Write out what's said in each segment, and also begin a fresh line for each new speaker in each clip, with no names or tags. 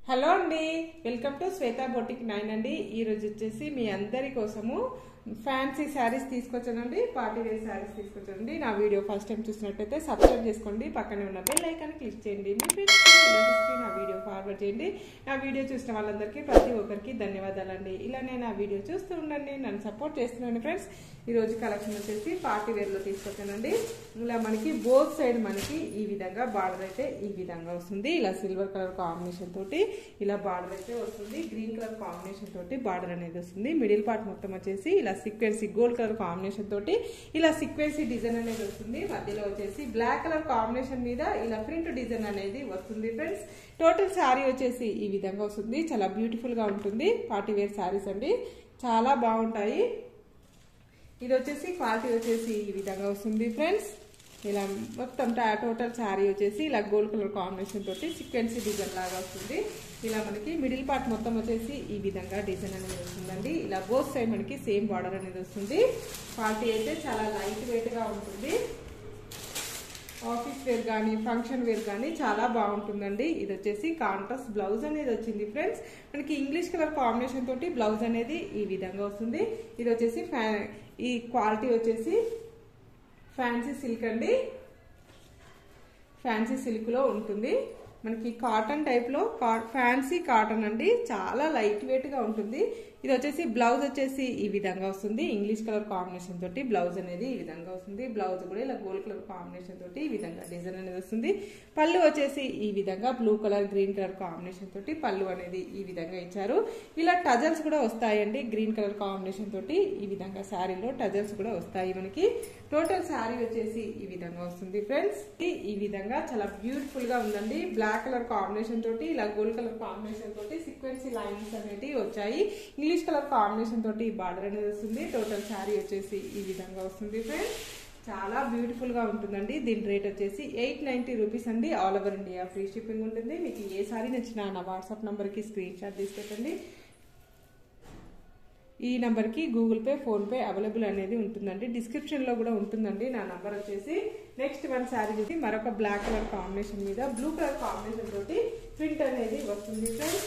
hello అండి welcome to Shweta boutique nine అండి ఈ రోజు వచ్చేసి మీ అందరి కోసము ఫ్యాన్సీ శారీస్ తీసుకొచ్చానండి పార్టీ వేర్ శారీస్ తీసుకొచ్చానండి నా వీడియో ఫస్ట్ టైం చూసినట్టయితే సబ్స్క్రైబ్ చేసుకోండి పక్కనే ఉన్న బెల్ ఐకాన్ క్లిక్ చేయండి మీ ఫ్రెండ్స్కి నా వీడియో ఫార్వర్డ్ చేయండి నా వీడియో చూసిన వాళ్ళందరికీ ప్రతి ఒక్కరికి ధన్యవాదాలండి ఇలానే నా వీడియో చూస్తూ ఉండండి నన్ను సపోర్ట్ చేస్తున్నాను ఫ్రెండ్స్ ఈ రోజు కలెక్షన్ వచ్చేసి పార్టీ వేర్లో తీసుకొచ్చానండి ఇలా మనకి బోత్ సైడ్ మనకి ఈ విధంగా బార్డర్ అయితే ఈ విధంగా వస్తుంది ఇలా సిల్వర్ కలర్ కాంబినేషన్ తోటి ఇలా బార్డర్ అయితే వస్తుంది గ్రీన్ కలర్ కాంబినేషన్ తోటి బార్డర్ అనేది వస్తుంది మిడిల్ పార్ట్ మొత్తం వచ్చేసి ఇలా సీక్వెన్సీ గోల్డ్ కలర్ కాంబినేషన్ తోటి ఇలా సీక్వెన్సీ డిజైన్ అనేది వస్తుంది మధ్యలో వచ్చేసి బ్లాక్ కలర్ కాంబినేషన్ మీద ఇలా ప్రింట్ డిజైన్ అనేది వస్తుంది ఫ్రెండ్స్ టోటల్ శారీ వచ్చేసి ఈ విధంగా వస్తుంది చాలా బ్యూటిఫుల్ గా ఉంటుంది పార్టీ వేర్ శారీస్ అండి చాలా బాగుంటాయి ఇది వచ్చేసి క్వాలిటీ వచ్చేసి ఈ విధంగా వస్తుంది ఫ్రెండ్స్ ఇలా మొత్తం టోటల్ శారీ వచ్చేసి ఇలా గోల్డ్ కలర్ కాంబినేషన్ తోటి సీక్వెన్సీ డిజైన్ లాగా వస్తుంది ఇలా మనకి మిడిల్ పార్ట్ మొత్తం వచ్చేసి ఈ విధంగా డిజైన్ అనేది వస్తుందండి ఇలా బోత్ సైడ్ మనకి సేమ్ బార్డర్ అనేది వస్తుంది క్వాలిటీ అయితే చాలా లైట్ వెయిట్ గా ఉంటుంది ఆఫీస్ వేర్ కానీ ఫంక్షన్ వేర్ కానీ చాలా బాగుంటుందండి ఇది వచ్చేసి కాంట్రాస్ట్ బ్లౌజ్ అనేది వచ్చింది ఫ్రెండ్స్ మనకి ఇంగ్లీష్ కలర్ కాంబినేషన్ తోటి బ్లౌజ్ అనేది ఈ విధంగా వస్తుంది ఇది వచ్చేసి ఈ క్వాలిటీ వచ్చేసి ఫ్యాన్సీ సిల్క్ అండి ఫ్యాన్సీ సిల్క్లో ఉంటుంది మనకి కాటన్ టైప్లో ఫ్యాన్సీ కాటన్ అండి చాలా లైట్ వెయిట్గా ఉంటుంది ఇది వచ్చేసి బ్లౌజ్ వచ్చేసి ఈ విధంగా వస్తుంది ఇంగ్లీష్ కలర్ కాంబినేషన్ తోటి బ్లౌజ్ అనేది ఈ విధంగా వస్తుంది బ్లౌజ్ కూడా ఇలా గోల్డ్ కలర్ కాంబినేషన్ తోటి ఈ విధంగా డిజైన్ అనేది వస్తుంది పళ్ళు వచ్చేసి ఈ విధంగా blue colour green colour combination తోటి పళ్ళు అనేది ఈ విధంగా ఇచ్చారు ఇలా టజల్స్ కూడా వస్తాయండి గ్రీన్ కలర్ కాంబినేషన్ తోటి ఈ విధంగా శారీలో టజల్స్ కూడా వస్తాయి మనకి టోటల్ శారీ వచ్చేసి ఈ విధంగా వస్తుంది ఫ్రెండ్స్ ఈ విధంగా చాలా బ్యూటిఫుల్ గా ఉందండి బ్లాక్ కలర్ కాంబినేషన్ తోటి ఇలా గోల్డ్ కలర్ కాంబినేషన్ తోటి సీక్వెన్సీ లైన్స్ అనేవి వచ్చాయి ఇంగ్లీష్ కలర్ కాంబినేషన్ తోటి బార్డర్ అనేది వస్తుంది టోటల్ శారీ వచ్చేసి ఈ విధంగా వస్తుంది ఫ్రెండ్స్ చాలా బ్యూటిఫుల్ గా ఉంటుందండి దీని రేట్ వచ్చేసి ఎయిట్ నైన్టీ రూపీస్ అండి all over India free shipping ఉంటుంది మీకు ఏ సారీ నచ్చినా నా వాట్సాప్ నంబర్కి స్క్రీన్ షాట్ తీసుకెట్టండి ఈ నంబర్కి గూగుల్ పే ఫోన్పే అవైలబుల్ అనేది ఉంటుందండి డిస్క్రిప్షన్లో కూడా ఉంటుందండి నా నంబర్ వచ్చేసి నెక్స్ట్ వన్ శారీ చూసి మరొక బ్లాక్ కలర్ కాంబినేషన్ మీద బ్లూ కలర్ కాంబినేషన్ తోటి ప్రింట్ అనేది వస్తుంది ఫ్రెండ్స్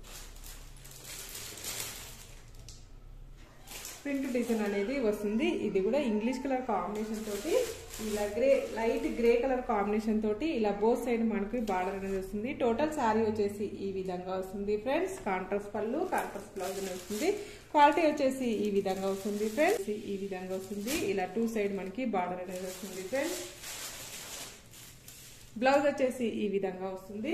ప్రింట్ డిజైన్ అనేది వస్తుంది ఇది కూడా ఇంగ్లీష్ కలర్ కాంబినేషన్ తోటి ఇలా grey light grey colour combination తోటి ఇలా బోత్ సైడ్ మనకి బార్డర్ అనేది వస్తుంది టోటల్ శారీ వచ్చేసి ఈ విధంగా వస్తుంది ఫ్రెండ్స్ కాంట్రాస్ట్ పళ్ళు కాంట్రాస్ట్ బ్లౌజ్ అనేది వస్తుంది క్వాలిటీ వచ్చేసి ఈ విధంగా వస్తుంది ఫ్రెండ్స్ ఈ విధంగా వస్తుంది ఇలా టూ సైడ్ మనకి బార్డర్ అనేది వస్తుంది ఫ్రెండ్స్ బ్లౌజ్ వచ్చేసి ఈ విధంగా వస్తుంది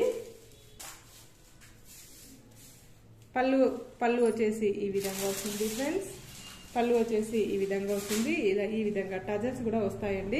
పళ్ళు పళ్ళు వచ్చేసి ఈ విధంగా వస్తుంది ఫ్రెండ్స్ పళ్ళు వచ్చేసి ఈ విధంగా వస్తుంది ఇలా ఈ విధంగా టజల్స్ కూడా వస్తాయండి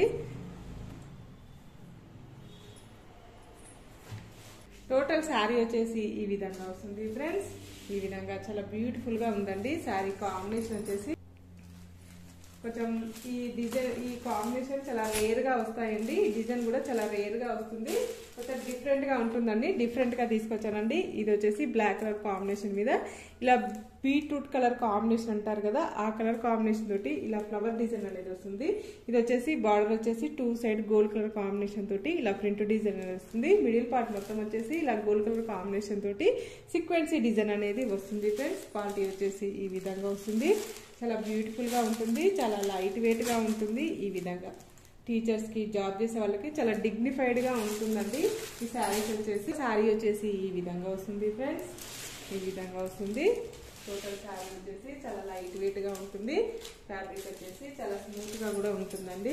టోటల్ శారీ వచ్చేసి ఈ విధంగా వస్తుంది ఫ్రెండ్స్ ఈ విధంగా చాలా బ్యూటిఫుల్ గా ఉందండి శారీ కాంబినేషన్ వచ్చేసి కొంచెం ఈ డిజైన్ ఈ కాంబినేషన్ చాలా రేర్ గా వస్తాయండి ఈ డిజైన్ కూడా చాలా రేర్ గా వస్తుంది కొంచెం డిఫరెంట్ గా ఉంటుందండి డిఫరెంట్ గా తీసుకొచ్చానండి ఇది వచ్చేసి బ్లాక్ కలర్ కాంబినేషన్ మీద ఇలా బీట్రూట్ కలర్ కాంబినేషన్ అంటారు కదా ఆ కలర్ కాంబినేషన్ తోటి ఇలా ఫ్లవర్ డిజైన్ అనేది వస్తుంది ఇది వచ్చేసి బార్డర్ వచ్చేసి two side gold colour combination తోటి ఇలా ప్రింట్ డిజైన్ అనేది వస్తుంది మిడిల్ పార్ట్ మొత్తం వచ్చేసి ఇలా గోల్డ్ కలర్ కాంబినేషన్ తోటి సీక్వెన్సీ డిజైన్ అనేది వస్తుంది ఫ్రెండ్స్ క్వాలిటీ వచ్చేసి ఈ విధంగా వస్తుంది చాలా బ్యూటిఫుల్ గా ఉంటుంది చాలా లైట్ వెయిట్ గా ఉంటుంది ఈ విధంగా టీచర్స్ కి జాబ్ చేసే వాళ్ళకి చాలా డిగ్నిఫైడ్ గా ఉంటుందండి ఈ శారీస్ వచ్చేసి శారీ వచ్చేసి ఈ విధంగా వస్తుంది ఫ్రెండ్స్ ఈ విధంగా వస్తుంది టోటల్ శారీ వచ్చేసి చాలా లైట్ వెయిట్ గా ఉంటుంది ఫ్యాబ్రిక్ వచ్చేసి చాలా స్మూత్ గా కూడా ఉంటుందండి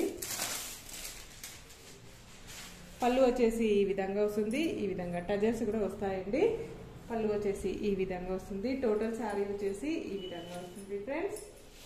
పళ్ళు వచ్చేసి ఈ విధంగా వస్తుంది ఈ విధంగా టజర్స్ కూడా వస్తాయండి పళ్ళు వచ్చేసి ఈ విధంగా వస్తుంది టోటల్ శారీ వచ్చేసి ఈ విధంగా వస్తుంది ఫ్రెండ్స్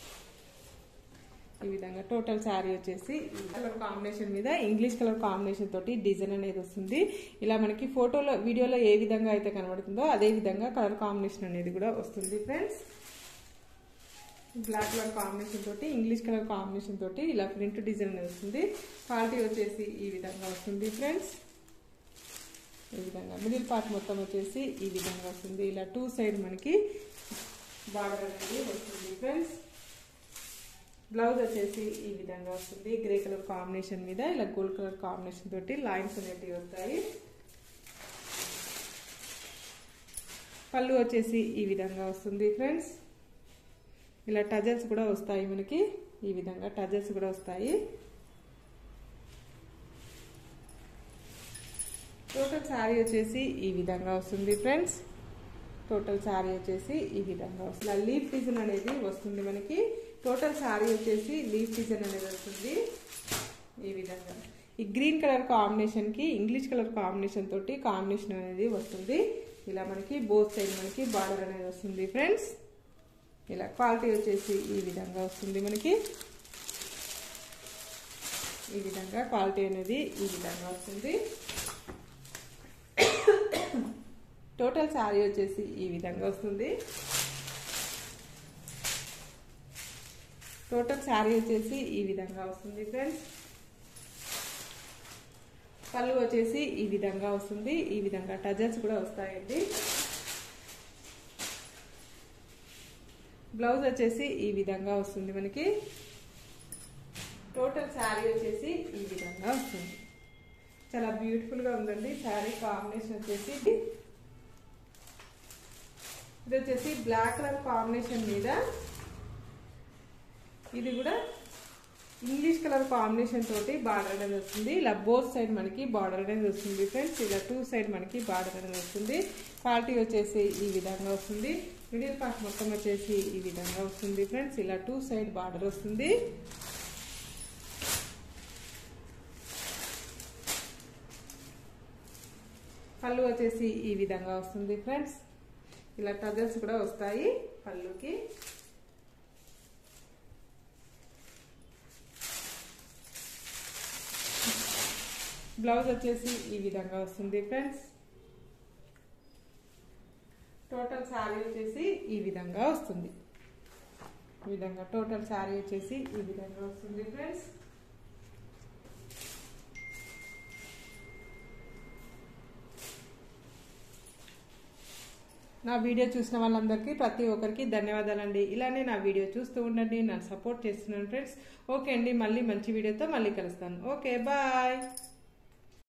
ఈ విధంగా టోటల్ శారీ వచ్చేసి కలర్ కాంబినేషన్ మీద ఇంగ్లీష్ కలర్ కాంబినేషన్ తోటి డిజైన్ అనేది వస్తుంది ఇలా మనకి ఫోటోలో వీడియోలో ఏ విధంగా అయితే కనబడుతుందో అదే విధంగా కలర్ కాంబినేషన్ అనేది కూడా వస్తుంది ఫ్రెండ్స్ బ్లాక్ కలర్ కాంబినేషన్ తోటి ఇంగ్లీష్ కలర్ కాంబినేషన్ తోటి ఇలా ప్రింట్ డిజైన్ అనేది వస్తుంది క్వాలిటీ వచ్చేసి ఈ విధంగా వస్తుంది ఫ్రెండ్స్ ఈ విధంగా మిడిల్ పార్ట్ మొత్తం వచ్చేసి ఈ విధంగా వస్తుంది ఇలా టూ సైడ్ మనకి బార్డర్ అనేది వస్తుంది ఫ్రెండ్స్ బ్లౌజ్ వచ్చేసి ఈ విధంగా వస్తుంది గ్రే కలర్ కాంబినేషన్ మీద ఇలా గోల్డ్ కలర్ కాంబినేషన్ తోటి లైన్స్ అనేటివి వస్తాయి పళ్ళు వచ్చేసి ఈ విధంగా వస్తుంది ఫ్రెండ్స్ ఇలా టజల్స్ కూడా వస్తాయి మనకి ఈ విధంగా టజల్స్ కూడా వస్తాయి టోటల్ శారీ వచ్చేసి ఈ విధంగా వస్తుంది ఫ్రెండ్స్ టోటల్ శారీ వచ్చేసి ఈ విధంగా వస్తుంది ఆ లీఫ్ డిజైన్ అనేది వస్తుంది మనకి టోటల్ శారీ వచ్చేసి లీఫ్ డిజైన్ అనేది వస్తుంది ఈ విధంగా ఈ గ్రీన్ కలర్ కాంబినేషన్కి ఇంగ్లీష్ కలర్ కాంబినేషన్ తోటి కాంబినేషన్ అనేది వస్తుంది ఇలా మనకి బోత్ సైడ్ మనకి బార్డర్ అనేది వస్తుంది ఫ్రెండ్స్ ఇలా క్వాలిటీ వచ్చేసి ఈ విధంగా వస్తుంది మనకి ఈ విధంగా క్వాలిటీ అనేది ఈ విధంగా వస్తుంది టోటల్ శారీ వచ్చేసి ఈ విధంగా వస్తుంది టోటల్ శారీ వచ్చేసి ఈ విధంగా వస్తుంది ఫ్రెండ్స్ పళ్ళు వచ్చేసి ఈ విధంగా వస్తుంది ఈ విధంగా టజల్స్ కూడా వస్తాయండి బ్లౌజ్ వచ్చేసి ఈ విధంగా వస్తుంది మనకి టోటల్ శారీ వచ్చేసి ఈ విధంగా వస్తుంది చాలా బ్యూటిఫుల్గా ఉందండి శారీ కాంబినేషన్ వచ్చేసి ఇది వచ్చేసి బ్లాక్ కలర్ కాంబినేషన్ మీద ఇది కూడా ఇంగ్లీష్ కలర్ కాంబినేషన్ తోటి బార్డర్ అనేది వస్తుంది ఇలా బోత్ సైడ్ మనకి బార్డర్ అనేది వస్తుంది ఫ్రెండ్స్ ఇలా టూ సైడ్ మనకి బార్డర్ అనేది వస్తుంది క్వాలిటీ వచ్చేసి ఈ విధంగా వస్తుంది మిడిల్ పార్ట్ మొత్తం వచ్చేసి ఈ విధంగా వస్తుంది ఫ్రెండ్స్ ఇలా టూ సైడ్ బార్డర్ వస్తుంది పళ్ళు వచ్చేసి ఈ విధంగా వస్తుంది ఫ్రెండ్స్ ఇలా టజల్స్ కూడా వస్తాయి పళ్ళుకి బ్లౌజ్ వచ్చేసి ఈ విధంగా వస్తుంది ఫ్రెండ్స్ టోటల్ శారీ వచ్చేసి ఈ విధంగా వస్తుంది ఈ విధంగా టోటల్ శారీ వచ్చేసి ఈ విధంగా వస్తుంది ఫ్రెండ్స్ నా వీడియో చూసిన వాళ్ళందరికీ ప్రతి ఒక్కరికి ధన్యవాదాలండి ఇలానే నా వీడియో చూస్తూ ఉండండి నన్ను సపోర్ట్ చేస్తున్నాను ఫ్రెండ్స్ ఓకే అండి మళ్ళీ మంచి వీడియోతో మళ్ళీ కలుస్తాను ఓకే బాయ్